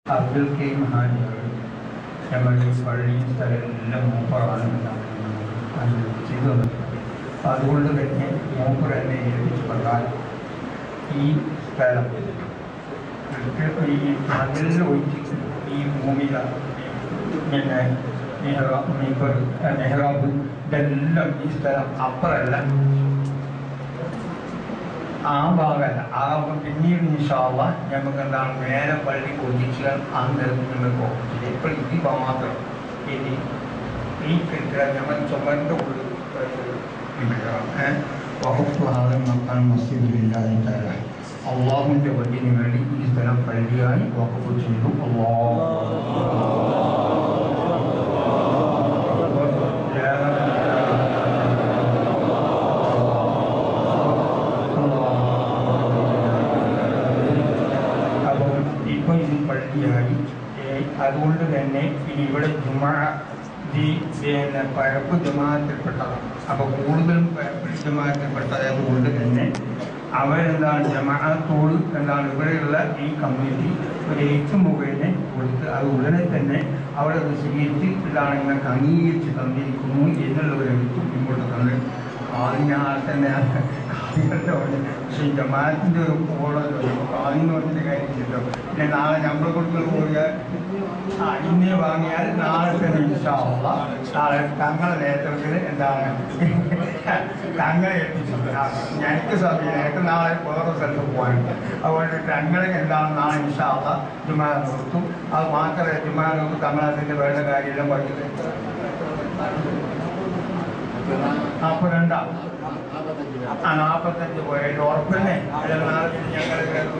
അബ്ദുൽ കരീം ഹാജികൾ നമ്മുടെ ഈ പള്ളി സ്ഥലമെല്ലാം മൂപ്പറാണ് എന്നാണ് നമുക്ക് ചെയ്തു തന്നത് അപ്പം അതുകൊണ്ട് തന്നെ മൂപ്പർ എന്നെ ഏൽപ്പിച്ചു പ്രകാരം ഈ സ്ഥലം ഇത് ഈ മതിലിൽ ഒഴിച്ച് ഈ ഭൂമിയില പിന്നെ മെഹ്റാബ് മീബർ മെഹ്റാബ് ഇതെല്ലാം ഈ സ്ഥലം അപ്പുറമല്ല ആ ഭാഗമല്ല ആ ഭാഗം പിന്നീട് നിഷാവ നമുക്ക് എന്താണ് മേലെ പള്ളി ഒഴിച്ചാൽ അന്നേരം നമുക്ക് ഓർമ്മിച്ചില്ല ഇപ്പോൾ ഇത് മാത്രം ഇനി ഈ കെട്ടിടം നമ്മൾ ചുമരിൻ്റെ ഉള്ളിൽ വകുപ്പാണ് മക്കാൻ മസ്ജിദില്ലാതെ അള്ളാഹുവിൻ്റെ വല്ലിന് വേണ്ടി ഈ സ്ഥലം പള്ളിയായി വകുപ്പ് ചെയ്തു അപ്പോൾ ഇപ്പോൾ ഇത് പള്ളിയായി ഏ, അതുകൊണ്ട് തന്നെ ഇനി ഇവിടെ ജുമാ ഈ പിന്നെ പരപ്പ് ജമാഅത്തിൽപ്പെട്ടതാണ് അപ്പോൾ കൂടുതലും പരപ്പ് ജമാഅത്തിൽപ്പെട്ടതായതുകൊണ്ട് തന്നെ അവരെന്താണ് ജമാഅത്തോട് എന്താണ് ഇവിടെയുള്ള ഈ കമ്മിറ്റി ഒരു എഴുത്ത് മുഖേന കൊടുത്ത് അത് ഉടനെ തന്നെ അവിടെ അത് സ്വീകരിച്ച് ഇതാണ് നിങ്ങൾക്ക് അംഗീകരിച്ച് തന്നിരിക്കുന്നു എന്നുള്ള ഒരു എഴുത്തും ഇങ്ങോട്ട് തന്നെ ആദ്യം തന്നെ കാദികളുടെ ഉണ്ട് പക്ഷേ ജമാഅത്തിൻ്റെ ഒരു ഓളല്ലോ കാദിന്ന് പറഞ്ഞിട്ട് കാര്യമില്ലല്ലോ പിന്നെ നാളെ നമ്മൾ കൊടുക്കുന്ന പോയാൽ ആ ഇന്നേ വാങ്ങിയാൽ നാളെ തന്നെ ഇൻഷാള്ള നാളെ തങ്ങളെ നേതൃത്വത്തിൽ എന്താണ് തങ്ങളെ ഏൽപ്പിച്ചു ഞങ്ങൾക്ക് സമയം എനിക്ക് നാളെ വേറെ സ്ഥലത്ത് പോകാനുണ്ട് അതുകൊണ്ട് തങ്ങളെ എന്താണ് നാളെ ഇൻഷാള്ള ജുമാ നിർത്തും അത് മാത്രമല്ല ജുമാ നമുക്ക് തങ്ങളതിൻ്റെ വേണ്ട കാര്യമെല്ലാം പഠിക്കുന്നത് നാൽപ്പത് രണ്ടാ ആ നാൽപ്പത്തഞ്ച് പോയത് ഉറപ്പല്ലേ അല്ല നാളെ ഞങ്ങൾ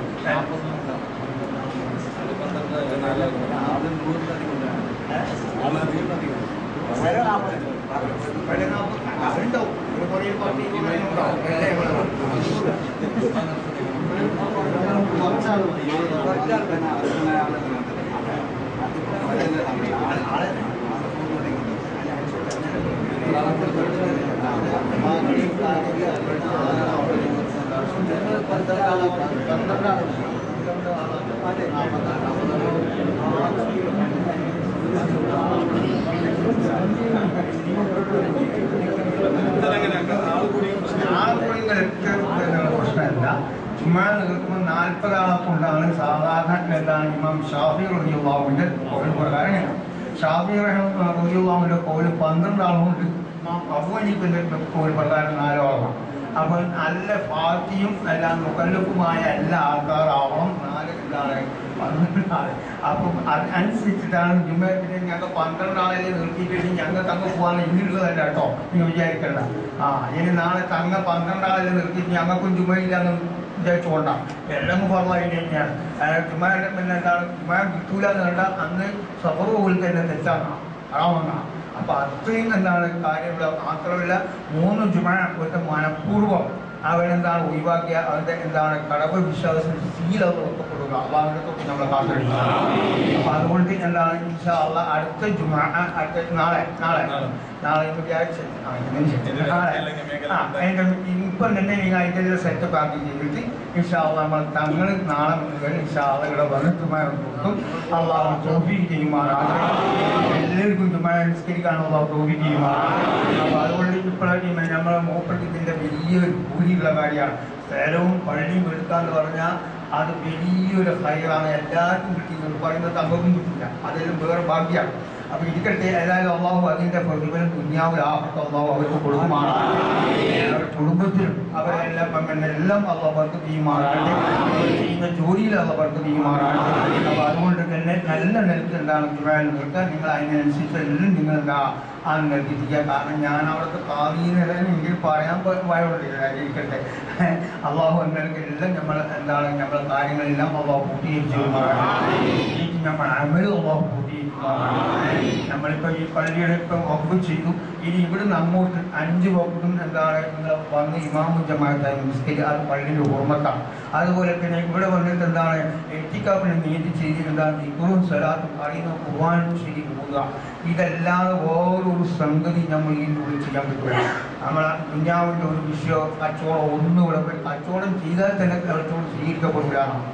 പ്രശ്നമല്ല ചുമ്മാ നിൽക്കുമ്പോൾ നാൽപ്പതാളെ കൊണ്ടാണ് സാധാരണ എന്താണ് ഇമാം ഷാഫി റബിയുള്ളാവിൻ്റെ കോവിൽ പ്രകാരം ഷാഫി റബിയുള്ളാവിൻ്റെ കോവിൽ പന്ത്രണ്ട് ആളുകൊണ്ട് ഇമാം അബുവനിപ്പിൻ്റെ കോവിൽ പ്രകാരം നാലോളമാണ് അപ്പോൾ നല്ല ഫാത്തിയും എല്ലാം മുക്കല്ലഫുമായ എല്ലാ ആൾക്കാരാവണം നാല് എന്താണ് പന്ത്രണ്ട് ആള് അപ്പം അത് അനുസരിച്ചിട്ടാണ് ജുമ്മത്തിന് ഞങ്ങൾ പന്ത്രണ്ട് ആളെ നിർത്തിയിട്ട് ഞങ്ങൾക്ക് അങ്ങ് പോകാൻ ഇന്നുള്ളതല്ല കേട്ടോ നിങ്ങൾ വിചാരിക്കണ്ട ആ ഇനി നാളെ തങ്ങ പന്ത്രണ്ട് ആളെ നിർത്തിയിട്ട് ഞങ്ങൾക്കും ജുമയില്ലാന്ന് വിചാരിച്ചുകൊണ്ടാണ് എല്ലാം പറഞ്ഞാൽ തന്നെയാണ് ജുമാ പിന്നെ എന്താണ് ജുമാ കിട്ടൂല എന്ന് കണ്ട അന്ന് സഫർ പോലും തന്നെ തെറ്റാണ് അറാമെന്നാണ് അപ്പൊ അത്രയും എന്താണ് കാര്യമുള്ള മാത്രമല്ല മൂന്ന് ജുമാ ഒരു മനഃപൂർവ്വം അവനെന്താണ് ഒഴിവാക്കിയ അവന്റെ എന്താണ് കടവ് വിശ്വാസം സീലത് ഒക്കപ്പെടുക അള്ളാഹിനെ തൊട്ട് നമ്മളെ കാത്തിരിക്കുക അപ്പൊ അതുകൊണ്ട് എന്താണ് ഇൻഷാ അള്ളാഹ് അടുത്ത ജുമാ അടുത്ത നാളെ നാളെ നാളെ വ്യാഴ്ച ആ, ഇന്ന് ശരി. നാളെ ആ അതിന്റെ ഇപ്പം തന്നെ നിങ്ങൾ അതിൻ്റെ സെറ്റപ്പ് ആക്കി ചെയ്തിട്ട് ഇൻഷാ അള്ളാഹ് നമ്മൾ തങ്ങൾ നാളെ മുതൽ ഇൻഷാ അള്ളാഹ് ഇവിടെ വന്ന് ജുമാ കൊടുക്കും അള്ളാഹ് തോഫീക്ക് ചെയ്യുമാറാണ് എല്ലാവർക്കും ജുമാ നിസ്കരിക്കാനുള്ള തോഫീക്ക് ചെയ്യുമാറാണ് അപ്പൊ അതുകൊണ്ട് ഇപ്പോഴും നമ്മളെ മൂപ്പർക്ക് ഇതിന്റെ വലിയൊരു കൂലിയുള്ള കാര്യമാണ് സ്ഥലവും പള്ളിയും എടുക്കാന്ന് പറഞ്ഞാൽ അത് വലിയൊരു ഹൈറാണ് എല്ലാവർക്കും കിട്ടിയത് പറയുന്നത് അമ്പതും കിട്ടില്ല അതെല്ലാം വേറെ ഭാഗ്യമാണ് അപ്പൊ ഇരിക്കട്ടെ ഏതായാലും അള്ളാഹു അതിന്റെ പ്രതിഫലം ദുന്യാവിലാഹത്ത് അള്ളാഹു അവർക്ക് കൊടുക്കുമാണ് അവരുടെ കുടുംബത്തിലും അവരെല്ലാം പിന്നെ എല്ലാം അള്ളാഹ് വർക്ക് ചെയ്യുമാറാകട്ടെ അവർ ചെയ്യുന്ന ജോലിയിൽ അള്ള വർക്ക് ചെയ്യുമാറാകട്ടെ അപ്പൊ അതുകൊണ്ട് തന്നെ നല്ല നിലത്ത് എന്താണ് ജുമാൻ നിർത്താൻ നിങ്ങൾ അതിനനുസരിച്ച് എല്ലാം നിങ്ങൾ എന്താ ആ നിർത്തിക്കുക കാരണം ഞാൻ അവിടുത്തെ കാവീനെല്ലാം എങ്കിൽ പറയാൻ വയോണ്ടില്ല ഇരിക്കട്ടെ അള്ളാഹു എന്നൊക്കെ എല്ലാം നമ്മൾ എന്താണ് നമ്മളെ കാര്യങ്ങളെല്ലാം അള്ളാഹു പൂർത്തീകരിച്ച് ചെയ്യുമാറാകട്ടെ നമ്മൾ അമലും അള്ളാഹു പൂർത്തീകരിക്കുമാറാകട്ടെ നമ്മളിപ്പോൾ ഈ പള്ളിയുടെ ഇപ്പം വകുപ്പ് ചെയ്തു ഇനി ഇവിടുന്ന് അങ്ങോട്ട് അഞ്ച് വകുപ്പും എന്താണ് നിങ്ങൾ വന്ന് ഇമാമു ജമാഅത്തായി നിസ്കരിക്കുക അത് പള്ളിയുടെ ഓർമ്മത്താണ് അതുപോലെ തന്നെ ഇവിടെ വന്നിട്ട് എന്താണ് എത്തിക്കാപ്പിന് നീതി ചെയ്ത് എന്താണ് ഇപ്പോഴും സ്വലാത്തും അറിയുന്ന ഖുർആാനും ശരി പോവുക ഇതല്ലാതെ വേറൊരു സംഗതി നമ്മൾ ഈ ഉള്ളിൽ ചെയ്യാൻ പറ്റില്ല നമ്മളെ ദുഞ്ഞാവിൻ്റെ ഒരു വിഷയമോ കച്ചവടം ഒന്നും ഇവിടെ കച്ചവടം ചെയ്താൽ തന്നെ കച്ചവടം സ്വീകരിക്കപ്പെടില്ല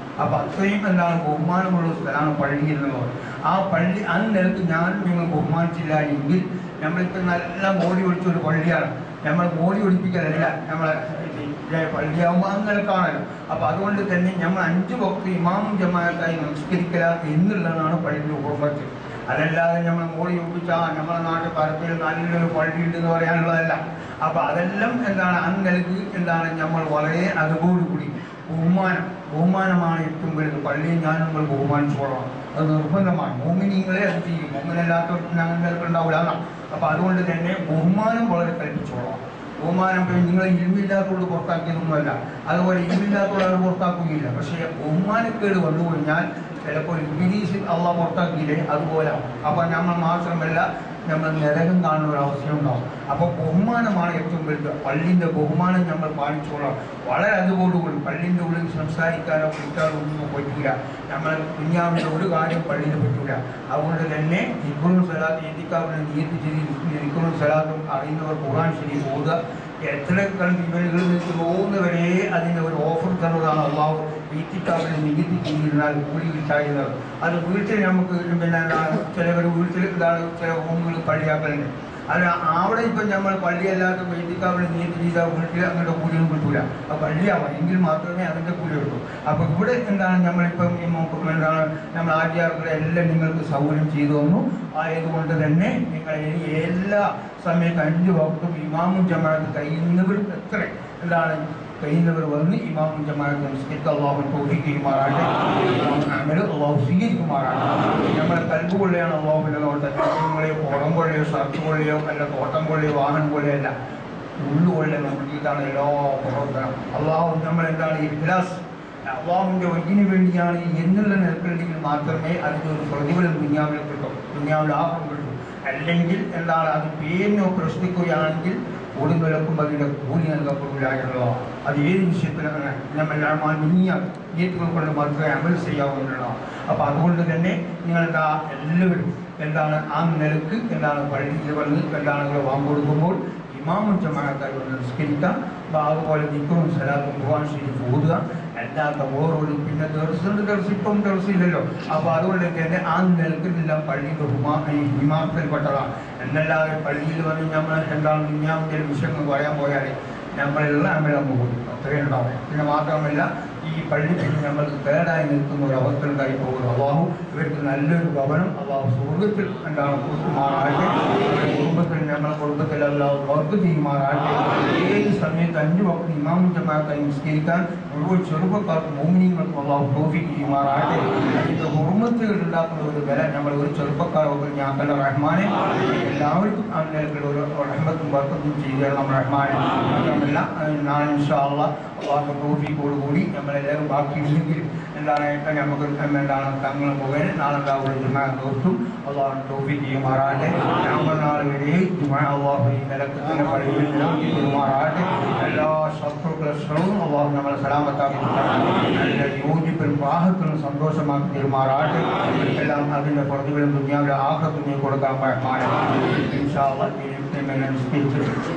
അപ്പൊ അത്രയും എന്താണ് ബഹുമാനമുള്ള ഒരു സ്ഥലമാണ് പള്ളി എന്നുള്ളത് ആ പള്ളി ആ നിലക്ക് ഞാൻ നിങ്ങൾ ബഹുമാനിച്ചില്ല എങ്കിൽ നമ്മളിപ്പോൾ നല്ല മോടി ഒഴിച്ച ഒരു പള്ളിയാണ് നമ്മൾ മോടി ഒഴിപ്പിക്കലല്ല നമ്മളെ പള്ളിയാകുമ്പോൾ ആ നിലക്കാണല്ലോ അപ്പൊ അതുകൊണ്ട് തന്നെ നമ്മൾ അഞ്ചു വക്ത് ഇമാം ജമാഅത്തായി നമസ്കരിക്കല എന്നുള്ളതാണ് പള്ളിയുടെ ഹുർമത്ത് അതല്ലാതെ നമ്മൾ മോടി ഒപ്പിച്ചാൽ നമ്മുടെ നാട്ടിൽ പരത്തിൽ നല്ലൊരു പള്ളിയുണ്ട് എന്ന് പറയാനുള്ളതല്ല അപ്പൊ അതെല്ലാം എന്താണ് ആ നിലക്ക് എന്താണ് നമ്മൾ വളരെ അതുകൂടി ബഹുമാനം ബഹുമാനമാണ് ഏറ്റവും വലുത് പള്ളിയിൽ ഞാൻ നമ്മൾ ബഹുമാനിച്ചോളാം അത് നിർബന്ധമാണ് മോമിനിങ്ങളെ അത് ചെയ്യും മോമിനല്ലാത്തവർക്ക് ഞങ്ങൾക്ക് ഉണ്ടാവില്ല എന്നാണ് അപ്പൊ അതുകൊണ്ട് തന്നെ ബഹുമാനം വളരെ കൽപ്പിച്ചോളാം ബഹുമാനം ഇപ്പം നിങ്ങൾ ഇരുമില്ലാത്തതുകൊണ്ട് പുറത്താക്കിയതൊന്നുമല്ല അതുപോലെ ഇരുമില്ലാത്തതുകൊണ്ട് അവർ പുറത്താക്കുകയില്ല പക്ഷേ ബഹുമാനക്കേട് വന്നു കഴിഞ്ഞാൽ ചിലപ്പോൾ ഇബിലീസ് അള്ള പുറത്താക്കിയില്ലേ അതുപോലെ അപ്പോൾ നമ്മൾ മാത്രമല്ല നമ്മൾ നരകം കാണുന്ന ഒരു അവസ്ഥയുണ്ടാവും അപ്പോൾ ബഹുമാനമാണ് ഏറ്റവും വലുത് പള്ളിൻ്റെ ബഹുമാനം നമ്മൾ പാലിച്ചോളാം വളരെ അതുകൊണ്ടുകൂടി പള്ളിൻ്റെ ഉള്ളിൽ സംസാരിക്കാനോ വിളിക്കാനോ ഒന്നും പറ്റില്ല നമ്മൾ കുഞ്ഞാവിൻ്റെ ഒരു കാര്യം പള്ളിയിൽ പറ്റില്ല അതുകൊണ്ട് തന്നെ ഇബ്രും സലാത്ത് ഇന്ത്യക്കാവിനെ നീതി ചെയ്ത് ഇരിക്കുന്ന സലാത്തും അറിയുന്നവർ ഖുറാൻ ശരി ഓതുക എത്ര കണ്ട് ഇവരുകൾ തോന്നുന്നവരെ അതിൻ്റെ ഒരു ഓഫർ തന്നതാണ് അള്ളാഹു വീട്ടിക്കാവിനെ നികുതി ചെയ്തിരുന്നാൽ കൂലി കിട്ടായിരുന്നത് അത് വീട്ടിൽ നമുക്ക് പിന്നെ എന്താണ് ചിലവർ വീട്ടിൽ എന്താണ് ചില റൂമുകൾ പള്ളിയാക്കലുണ്ട് അത് അവിടെ ഇപ്പം നമ്മൾ പള്ളിയല്ലാത്ത വൈദിക്കാവിനെ നീതി ചെയ്താൽ വീട്ടിൽ അങ്ങോട്ട് കൂലിയൊന്നും കിട്ടൂല ആ പള്ളിയാവാം എങ്കിൽ മാത്രമേ അതിൻ്റെ കൂലി കിട്ടൂ അപ്പോൾ ഇവിടെ എന്താണ് നമ്മളിപ്പം ഈ മോ- എന്താണ് നമ്മൾ ആചാര്യങ്ങളെ എല്ലാം നിങ്ങൾക്ക് സൗകര്യം ചെയ്തു തന്നു ആയതുകൊണ്ട് തന്നെ നിങ്ങൾ ഇനി എല്ലാ സമയത്ത് അഞ്ച് വക്തും ഇമാമും ജമാഅത്ത് കഴിയുന്നവർ എത്ര എന്താണ് കഴിയുന്നവർ വന്ന് ഇമാമും ജമാഅത്ത് നമസ്കരിക്കുക അള്ളാഹു തോഫിക്ക് ചെയ്യുമാറാട്ടെ അമല് അള്ളാഹു സ്വീകരിക്കുമാറാട്ടെ നമ്മളെ കൽബ് കൊള്ളയാണ് അള്ളാഹുവിൻ്റെ നോട്ടം നിങ്ങളെയോ പുറം കൊള്ളയോ ഷർട്ട് കൊള്ളയോ അല്ല തോട്ടം കൊള്ളയോ വാഹനം കൊള്ളയോ അല്ല ഉള്ളുകൊള്ള നോക്കിയിട്ടാണ് എല്ലാ പ്രവർത്തനം അള്ളാഹു നമ്മൾ എന്താണ് ഇഖ്ലാസ് അള്ളാഹുവിൻ്റെ ഒഴിന് വേണ്ടിയാണ് എന്നുള്ള നിലക്കുണ്ടെങ്കിൽ മാത്രമേ അതിൻ്റെ ഒരു പ്രതിഫലം ദുന്യാവിൽ കിട്ടും ദുന്യാവിൽ ആഹം കിട്ടും അല്ലെങ്കിൽ എന്താണ് അത് പേരിനോ പ്രശ്നിക്കുകയാണെങ്കിൽ ഒടുവിലക്കും അതിൻ്റെ കൂലി നൽകപ്പെടില്ല എന്നുള്ളതാണ് അത് ഏത് വിഷയത്തിലാണ് നമ്മളെല്ലാം ദുനിയ നീറ്റുകൾ കൊണ്ട് മാത്രമേ അമൽ ചെയ്യാവുന്നതാണ് അപ്പോൾ അതുകൊണ്ട് തന്നെ നിങ്ങളെന്താ എല്ലാവരും എന്താണ് ആ നിലക്ക് എന്താണ് പള്ളിയിൽ വന്ന് എന്താണ് നിങ്ങൾ വാങ്ങിക്കൊടുക്കുമ്പോൾ ഇമാമും ജമാഅത്തായി വന്ന് നിസ്കരിക്കാം അപ്പോൾ അതുപോലെ നിൽക്കും സലാത്തും ഭഗവാൻ ശരീഫ് ഓതുക അല്ലാത്ത ഓരോരു പിന്നെ ദർശനം ദർശിപ്പം ദർശില്ലല്ലോ അപ്പോൾ അതുകൊണ്ട് തന്നെ ആ നിൽക്കുന്നില്ല പള്ളിയുടെ ഹുമാ ഈ ഹിമാത്തിൽപ്പെട്ടതാണ് എന്നല്ലാതെ പള്ളിയിൽ വന്ന് നമ്മൾ എന്താണ് ദുഞ്ഞാമിൻ്റെ വിഷയങ്ങൾ പറയാൻ പോയാൽ നമ്മളെല്ലാം അമ്മയിലങ്ങ് പോകും അത്രയും ഉണ്ടാവും പിന്നെ മാത്രമല്ല ഈ പള്ളി പിന്നെ നമ്മൾക്ക് കേടായി നിൽക്കുന്ന ഒരു അവസ്ഥ ഉണ്ടായി പോകുന്നു അള്ളാഹു ഇവർക്ക് നല്ലൊരു ഭവനം അള്ളാഹു സുഹൃത്തിൽ എന്താണ് കൊടുക്കുമാറാട്ടെ അവരുടെ കുടുംബത്തിൽ ഞങ്ങളുടെ കുടുംബത്തിൽ അള്ളാഹു വർക്ക് ചെയ്യുമാറാട്ടെ ഏത് സമയത്ത് അഞ്ച് വക്ത് ഇമാം ജമാഅത്തായി നിസ്കരിക്കാൻ മുഴുവൻ ചെറുപ്പക്കാർക്ക് മോമിനിയങ്ങൾക്കും അള്ളാഹു തോഫിക്ക് ചെയ്യുമാറാട്ടെ അതിൻ്റെ ഹുർമത്തുകൾ ഉണ്ടാക്കുന്ന ഒരു വില നമ്മൾ ഒരു ചെറുപ്പക്കാരൊക്കെ ഞാക്കല്ല റഹ്മാനെ എല്ലാവർക്കും ആ നിലക്കുള്ള ഒരു റഹ്മത്തും വർക്കത്തും ചെയ്തു തരണം റഹ്മാനെ മാത്രമല്ല അതിന് നാളെ ഇൻഷാള്ള അള്ളാഹു തോഫിക്കോടുകൂടി നമ്മളെല്ലാവരും ബാക്കിയില്ലെങ്കിൽ എന്താണ് ഇപ്പം നമുക്ക് എന്താണ് തങ്ങൾ മുഖേന നാളെ ഉണ്ടാവുള്ള ജുമാ തോർത്തും അള്ളാഹു തോഫി ചെയ്യുമാറാട്ടെ ഞങ്ങൾ നാളെ വരെ ജുമാ അള്ളാഹു ഈ നിലക്കത്തിൻ്റെ പള്ളിയിൽ നിലനിർത്തി തരുമാറാട്ടെ എല്ലാ ശത്രുക്കളെ ശ്രമവും അള്ളാഹു നമ്മളെ സലാമത്താക്കി തരണം. നല്ല യോജിപ്പിലും പ്രാഹത്തിലും സന്തോഷമാക്കി തരുമാറാട്ടെ എല്ലാം അതിൻ്റെ പ്രതിഫലം ദുനിയാവിലെ ആഹത്തിന് കൊടുക്കാൻ റഹ്മാനെ ഇൻഷാള്ള നിസ്കരിച്ചു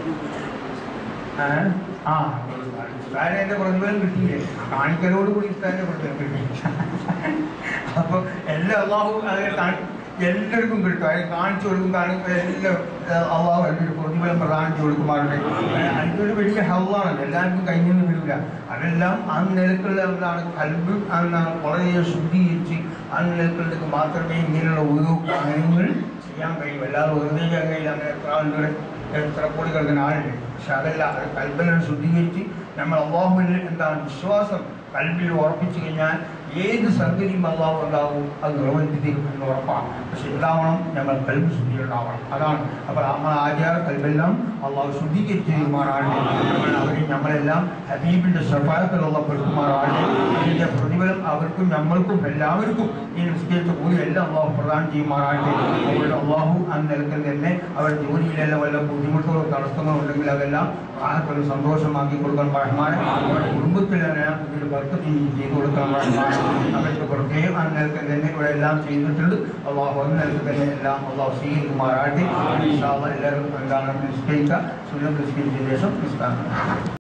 ഏ? ആ ഉസ്താദിന്റെ പ്രതിഫലം കിട്ടിയില്ലേ കാണിക്കലോട് കൂടി ഉസ്താദിന്റെ പ്രതിഫലം കിട്ടി അപ്പൊ എല്ലാ അള്ളാഹു അത് കാണി- എല്ലാവർക്കും കിട്ടും അത് കാണിച്ചു കൊടുക്കും കാണിക്കും എല്ലാം ഏഹ്, അള്ളാഹു അതിൻ്റെ പ്രതിഫലം പ്രദാനം കൊടുക്കുമാറുണ്ട് അതിനൊരു വലിയ ഹള്ളാണ് എല്ലാവർക്കും കയ്യിൽ വരില്ല അതെല്ലാം ആ നിലക്കുള്ള എന്താണ് കൽബ് എന്താണ് വളരെ ശുദ്ധീകരിച്ച് ആ നിലക്കുള്ളതൊക്കെ മാത്രമേ ഇങ്ങനെയുള്ള ഓരോ കാര്യങ്ങൾ ചെയ്യാൻ കഴിയും അല്ലാതെ വെറുതെ ചെയ്യാൻ കഴിയില്ല അങ്ങനെ എത്ര ആളുകൾ എത്ര കോടി കിടക്കുന്ന ആളുണ്ട് പക്ഷെ അതല്ല അത് കൽബനെ ശുദ്ധീകരിച്ച് നമ്മൾ അള്ളാഹുവിൽ എന്താണ് വിശ്വാസം കൽബിൽ ഉറപ്പിച്ചു കഴിഞ്ഞാൽ ഏത് സംഗതിയും അള്ളാഹു ഉണ്ടാവും അത് നിറവേറ്റി തരും എന്ന് ഉറപ്പാണ് പക്ഷെ ഉണ്ടാവണം നമ്മൾ കൽബ് ശുദ്ധി ഉണ്ടാവണം അതാണ് അപ്പോൾ നമ്മൾ ആചാര കൽബെല്ലാം അള്ളാഹു ശുദ്ധീകരിച്ച് തീരുമാനമാണ് നമ്മൾ അവരെ നമ്മളെല്ലാം ഹബീബിൻ്റെ സഫായത്തിലുള്ള പെടുത്തുമാറാണ് അതിൻ്റെ പ്രതിഫലം അവർക്കും നമ്മൾക്കും എല്ലാവർക്കും ഈ നിസ്കരിച്ച കൂലി എല്ലാം അള്ളാഹു പ്രദാനം ചെയ്യുമാറാകട്ടെ അവരുടെ അള്ളാഹു ആ നിലത്തിൽ തന്നെ അവരുടെ ജോലിയിലെല്ലാം വല്ല ബുദ്ധിമുട്ടുകളോ തടസ്സങ്ങളോ ഉണ്ടെങ്കിൽ അതെല്ലാം ആഹത്തൊരു സന്തോഷമാക്കി കൊടുക്കാൻ റഹ്മാൻ അവരുടെ കുടുംബത്തിലെല്ലാം ഇതിൽ ബർക്കത്ത് നീ ചെയ്തു കൊടുക്കാൻ റഹ്മാൻ അവർക്ക് പ്രത്യേകം ആ നിലത്തിൽ തന്നെ ഇവിടെ എല്ലാം ചെയ്തിട്ടുണ്ട് അള്ളാഹു ആ നിലത്തിൽ തന്നെ എല്ലാം അള്ളാഹു സ്വീകരിക്കുമാറാകട്ടെ ഇൻഷാ അള്ളാഹ് എല്ലാവരും എന്താണ് നിശ്ചയിക്കുക സുന്നം നിശ്ചയിച്ച ശേഷം നിസ്കാരം